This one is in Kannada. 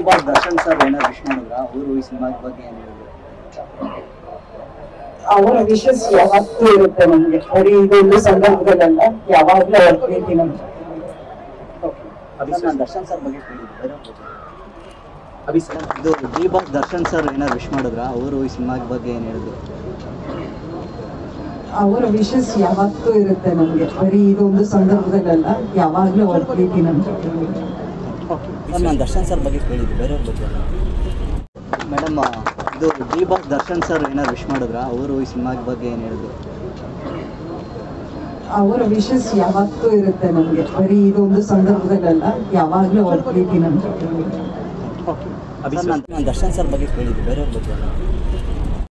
ಬಾಸ್ ದರ್ಶನ್ ಸರ್ ಏನಾದ್ರು ವಿಶ್ ಮಾಡಿದ್ರ ಅವರು ಈ ಸಿನಿಮಾ ಬಗ್ಗೆ ಏನ್ ಹೇಳಿದ್ರು ಅವರ ವಿಶಸ್ ಯಾವತ್ತೂ ಇರುತ್ತೆ ನಮ್ಗೆ ಬರೀ ಇದೊಂದು ಸಂದರ್ಭದಲ್ಲ ಯಾವಾಗ್ಲೂ ಅವ್ರ ಪ್ರೀತಿ ನಮ್ಗೆ ಅಭಿ ನಾನು ದರ್ಶನ್ ಸರ್ ಬಗ್ಗೆ ಕೇಳಿದ್ದೆ ಅಭಿ ಸರ್ ಇದು ಡಿ ಬಾಸ್ ದರ್ಶನ್ ಸರ್ ಏನಾದ್ರು ವಿಶ್ ಮಾಡಿದ್ರ ಅವರು ಈ ಸಿನಿಮಾ ಬಗ್ಗೆ ಏನ್ ಹೇಳಿದ್ರು ಅವರ ವಿಶಸ್ ಯಾವತ್ತೂ ಇರುತ್ತೆ ನಮ್ಗೆ ಬರೀ ಇದೊಂದು ಸಂದರ್ಭದಲ್ಲ ಯಾವಾಗ್ಲೂ ಅವ್ರ ಪ್ರೀತಿ ನಮ್ಗೆ ಸರ್ ನಾನು ದರ್ಶನ್ ಸರ್ ಬಗ್ಗೆ ಕೇಳಿದ್ದೆ ಬೇರೆಯವ್ರ ಬಗ್ಗೆ ಮೇಡಮ್ ಇದು ಡಿ ಬಾಸ್ ದರ್ಶನ್ ಸರ್ ಏನಾದ್ರು ವಿಶ್ ಮಾಡಿದ್ರ ಅವರು ಈ ಸಿನಿಮಾ ಬಗ್ಗೆ ಏನ್ ಹೇಳಿದ್ರು ಅವರ ವಿಶಸ್ ಯಾವತ್ತೂ ಇರುತ್ತೆ ನಮ್ಗೆ ಬರೀ ಇದೊಂದು ಸಂದರ್ಭದಲ್ಲ ಯಾವಾಗ್ಲೂ ಅವ್ರ ಪ್ರೀತಿ ನಮ್ಗೆ ಸರ್ ನಾನು ನಾನು ದರ್ಶನ್ ಸರ್ ಬಗ್ಗೆ ಕೇಳಿದ್ದೆ ಬೇರೆಯವ್ರ ಬಗ್ಗೆ